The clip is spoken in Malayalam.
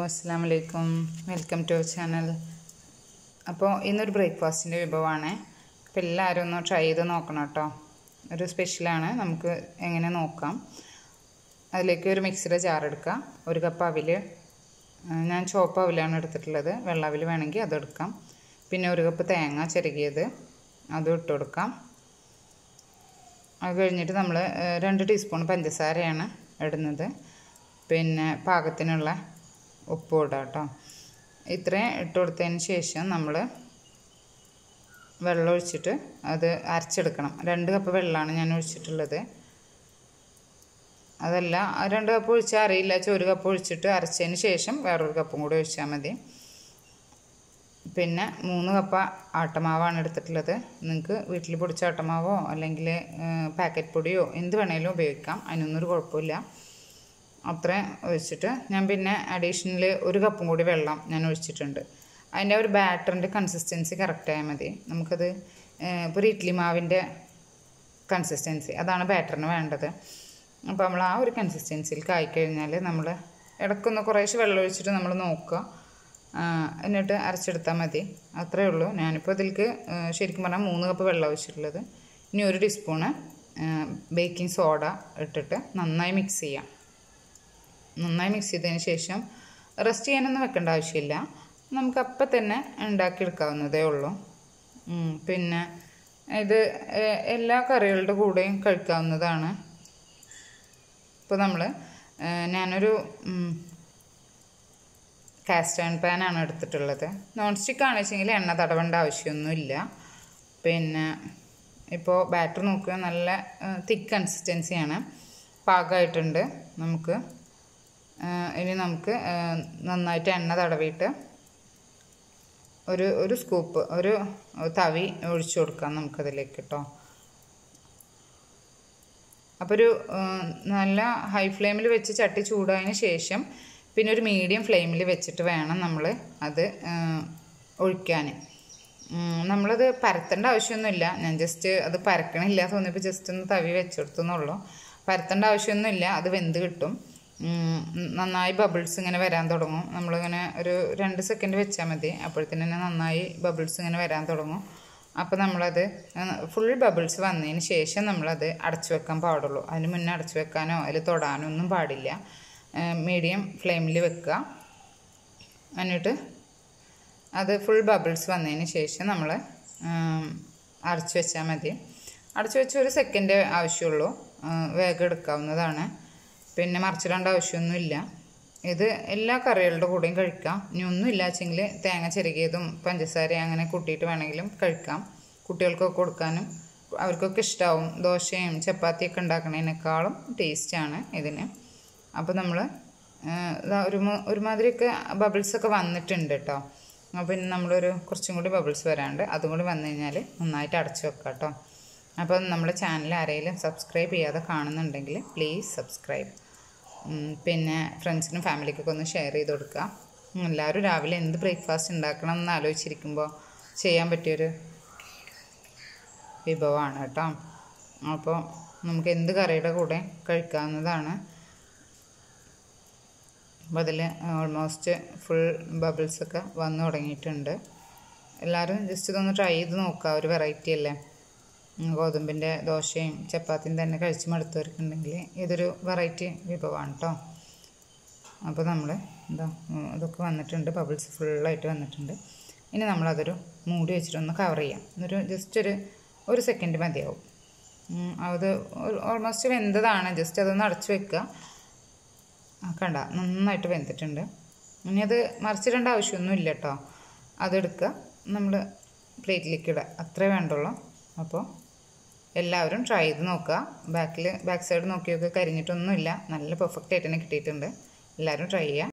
അസ്സാം വലൈക്കും വെൽക്കം ടു ചാനൽ അപ്പോൾ ഇന്നൊരു ബ്രേക്ക്ഫാസ്റ്റിൻ്റെ വിഭവമാണ് അപ്പോൾ എല്ലാവരും ഒന്ന് ട്രൈ ചെയ്ത് നോക്കണം കേട്ടോ ഒരു സ്പെഷ്യലാണ് നമുക്ക് എങ്ങനെ നോക്കാം അതിലേക്ക് ഒരു മിക്സിയുടെ ജാർ എടുക്കുക ഒരു കപ്പ് അവിൽ ഞാൻ ചുവപ്പ് അവിലാണ് എടുത്തിട്ടുള്ളത് വെള്ള അവിൽ വേണമെങ്കിൽ അതെടുക്കാം പിന്നെ ഒരു കപ്പ് തേങ്ങ ചിരകിയത് അതും ഇട്ട് കൊടുക്കാം അത് കഴിഞ്ഞിട്ട് നമ്മൾ രണ്ട് ടീസ്പൂൺ പഞ്ചസാരയാണ് ഇടുന്നത് പിന്നെ പാകത്തിനുള്ള ഉപ്പ് ഇടാം കേട്ടോ ഇത്രയും ഇട്ട് കൊടുത്തതിന് ശേഷം നമ്മൾ വെള്ളം ഒഴിച്ചിട്ട് അത് അരച്ചെടുക്കണം രണ്ട് കപ്പ് വെള്ളമാണ് ഞാൻ ഒഴിച്ചിട്ടുള്ളത് അതല്ല രണ്ട് കപ്പ് ഒഴിച്ചാൽ അറിയില്ല ഒരു കപ്പ് ഒഴിച്ചിട്ട് അരച്ചതിന് ശേഷം വേറൊരു കപ്പും കൂടി ഒഴിച്ചാൽ മതി പിന്നെ മൂന്ന് കപ്പ ആട്ടമാവാണ് എടുത്തിട്ടുള്ളത് നിങ്ങൾക്ക് വീട്ടിൽ പൊടിച്ച ആട്ടമാവോ അല്ലെങ്കിൽ പാക്കറ്റ് പൊടിയോ എന്ത് വേണേലും ഉപയോഗിക്കാം അതിനൊന്നും ഒരു കുഴപ്പമില്ല അത്രയും ഒഴിച്ചിട്ട് ഞാൻ പിന്നെ അഡീഷണൽ ഒരു കപ്പും കൂടി വെള്ളം ഞാൻ ഒഴിച്ചിട്ടുണ്ട് അതിൻ്റെ ഒരു ബാറ്ററിൻ്റെ കൺസിസ്റ്റൻസി കറക്റ്റായാൽ മതി നമുക്കത് ഇപ്പോൾ ഒരു ഇഡ്ലി മാവിൻ്റെ കൺസിസ്റ്റൻസി അതാണ് ബാറ്ററിന് വേണ്ടത് അപ്പോൾ നമ്മൾ ആ ഒരു കൺസിസ്റ്റൻസിയിൽ കായിക്കഴിഞ്ഞാൽ നമ്മൾ ഇടയ്ക്കൊന്ന് കുറേശ്ശെ വെള്ളം ഒഴിച്ചിട്ട് നമ്മൾ നോക്കുക എന്നിട്ട് അരച്ചെടുത്താൽ മതി അത്രയേ ഉള്ളൂ ഞാനിപ്പോൾ ഇതിലേക്ക് ശരിക്കും പറഞ്ഞാൽ മൂന്ന് കപ്പ് വെള്ളം ഒഴിച്ചിട്ടുള്ളത് ഇനി ഒരു ടീസ്പൂണ് ബേക്കിംഗ് സോഡ ഇട്ടിട്ട് നന്നായി മിക്സ് ചെയ്യാം നന്നായി മിക്സ് ചെയ്തതിന് ശേഷം റെസ്റ്റ് ചെയ്യാനൊന്നും വെക്കേണ്ട ആവശ്യമില്ല നമുക്ക് അപ്പം തന്നെ ഉണ്ടാക്കിയെടുക്കാവുന്നതേ ഉള്ളൂ പിന്നെ ഇത് എല്ലാ കറികളുടെ കൂടെയും കഴിക്കാവുന്നതാണ് ഇപ്പോൾ നമ്മൾ ഞാനൊരു കാസ്റ്റ് അയൺ പാനാണ് എടുത്തിട്ടുള്ളത് നോൺ സ്റ്റിക്ക് ആണ് വെച്ചെങ്കിൽ എണ്ണ തടവേണ്ട ആവശ്യമൊന്നുമില്ല പിന്നെ ഇപ്പോൾ ബാറ്റർ നോക്കുക നല്ല തിക്ക് കൺസിസ്റ്റൻസിയാണ് പാകമായിട്ടുണ്ട് നമുക്ക് ഇനി നമുക്ക് നന്നായിട്ട് എണ്ണ തടവിയിട്ട് ഒരു ഒരു സ്കൂപ്പ് ഒരു തവി ഒഴിച്ചു കൊടുക്കാം നമുക്കതിലേക്ക് കേട്ടോ അപ്പോൾ ഒരു നല്ല ഹൈ ഫ്ലെയിമിൽ വെച്ച് ചട്ടി ചൂടായതിന് ശേഷം പിന്നെ ഒരു മീഡിയം ഫ്ലെയിമിൽ വെച്ചിട്ട് വേണം നമ്മൾ അത് ഒഴിക്കാൻ നമ്മളത് പരത്തേണ്ട ആവശ്യമൊന്നുമില്ല ഞാൻ ജസ്റ്റ് അത് പരക്കണില്ല തോന്നിയപ്പോൾ ജസ്റ്റ് ഒന്ന് തവി വെച്ചെടുത്തുന്നുള്ളൂ പരത്തേണ്ട ആവശ്യമൊന്നുമില്ല അത് വെന്ത് കിട്ടും നന്നായി ബബിൾസ് ഇങ്ങനെ വരാൻ തുടങ്ങും നമ്മളിങ്ങനെ ഒരു രണ്ട് സെക്കൻഡ് വെച്ചാൽ മതി അപ്പോഴത്തേന് തന്നെ നന്നായി ബബിൾസ് ഇങ്ങനെ വരാൻ തുടങ്ങും അപ്പോൾ നമ്മളത് ഫുൾ ബബിൾസ് വന്നതിന് ശേഷം നമ്മളത് അടച്ചു വെക്കാൻ പാടുള്ളൂ അതിന് മുന്നേ അടച്ചു വെക്കാനോ അതിൽ തൊടാനോ ഒന്നും പാടില്ല മീഡിയം ഫ്ലെയിമിൽ വെക്കുക എന്നിട്ട് അത് ഫുൾ ബബിൾസ് വന്നതിന് ശേഷം നമ്മൾ അടച്ചു വെച്ചാൽ മതി അടച്ചു വെച്ച് ഒരു സെക്കൻഡ് ആവശ്യമുള്ളൂ വേഗം എടുക്കാവുന്നതാണ് പിന്നെ മറിച്ചിടേണ്ട ആവശ്യമൊന്നുമില്ല ഇത് എല്ലാ കറികളുടെ കൂടെയും കഴിക്കാം ഇനി ഒന്നും ഇല്ലാച്ചെങ്കിൽ തേങ്ങ ചിരകിയതും പഞ്ചസാര അങ്ങനെ കൂട്ടിയിട്ട് വേണമെങ്കിലും കഴിക്കാം കുട്ടികൾക്കൊക്കെ കൊടുക്കാനും അവർക്കൊക്കെ ഇഷ്ടമാവും ദോശയും ചപ്പാത്തിയൊക്കെ ഉണ്ടാക്കുന്നതിനേക്കാളും ടേസ്റ്റാണ് ഇതിന് അപ്പോൾ നമ്മൾ ഒരു ഒരുമാതിരിയൊക്കെ ബബിൾസൊക്കെ വന്നിട്ടുണ്ട് കേട്ടോ പിന്നെ നമ്മളൊരു കുറച്ചും കൂടി ബബിൾസ് വരാണ്ട് അതും കൂടി വന്നു കഴിഞ്ഞാൽ നന്നായിട്ട് അടച്ചു വെക്കാം കേട്ടോ അപ്പോൾ നമ്മുടെ ചാനൽ ആരെങ്കിലും സബ്സ്ക്രൈബ് ചെയ്യാതെ കാണുന്നുണ്ടെങ്കിൽ പ്ലീസ് സബ്സ്ക്രൈബ് പിന്നെ ഫ്രണ്ട്സിനും ഫാമിലിക്കൊക്കെ ഒന്ന് ഷെയർ ചെയ്ത് കൊടുക്കുക എല്ലാവരും രാവിലെ എന്ത് ബ്രേക്ക്ഫാസ്റ്റ് ഉണ്ടാക്കണം എന്ന് ആലോചിച്ചിരിക്കുമ്പോൾ ചെയ്യാൻ പറ്റിയൊരു വിഭവമാണ് കേട്ടോ അപ്പോൾ നമുക്ക് എന്ത് കറിയുടെ കൂടെ കഴിക്കാവുന്നതാണ് അപ്പോൾ അതിൽ ഓൾമോസ്റ്റ് ഫുൾ ബബിൾസൊക്കെ വന്നു തുടങ്ങിയിട്ടുണ്ട് എല്ലാവരും ജസ്റ്റ് ഇതൊന്ന് ട്രൈ ചെയ്ത് നോക്കുക ഒരു വെറൈറ്റി അല്ലേ ഗോതമ്പിൻ്റെ ദോശയും ചപ്പാത്തിയും തന്നെ കഴിച്ച് മടുത്തവർക്കുണ്ടെങ്കിൽ ഇതൊരു വെറൈറ്റി വിഭവമാണ് കേട്ടോ അപ്പോൾ നമ്മൾ എന്താ ഇതൊക്കെ വന്നിട്ടുണ്ട് ബബിൾസ് ഫുള്ളായിട്ട് വന്നിട്ടുണ്ട് ഇനി നമ്മളതൊരു മൂടി വെച്ചിട്ടൊന്ന് കവർ ചെയ്യാം ഒരു ജസ്റ്റ് ഒരു ഒരു സെക്കൻഡ് മതിയാവും അത് ഓൾമോസ്റ്റ് വെന്തതാണ് ജസ്റ്റ് അതൊന്ന് അടച്ചു വെക്കുക കണ്ട നന്നായിട്ട് വെന്തിട്ടുണ്ട് ഇനി അത് മറിച്ചിടേണ്ട ആവശ്യമൊന്നുമില്ല കേട്ടോ അതെടുക്കുക നമ്മൾ പ്ലേറ്റിലേക്ക് ഇടുക അത്രേ വേണ്ടുള്ളൂ അപ്പോൾ എല്ലാവരും ട്രൈ ചെയ്ത് നോക്കുക ബാക്കിൽ ബാക്ക് സൈഡ് നോക്കിയൊക്കെ കരിഞ്ഞിട്ടൊന്നുമില്ല നല്ല പെർഫെക്റ്റ് ആയിട്ട് തന്നെ കിട്ടിയിട്ടുണ്ട് എല്ലാവരും ട്രൈ ചെയ്യുക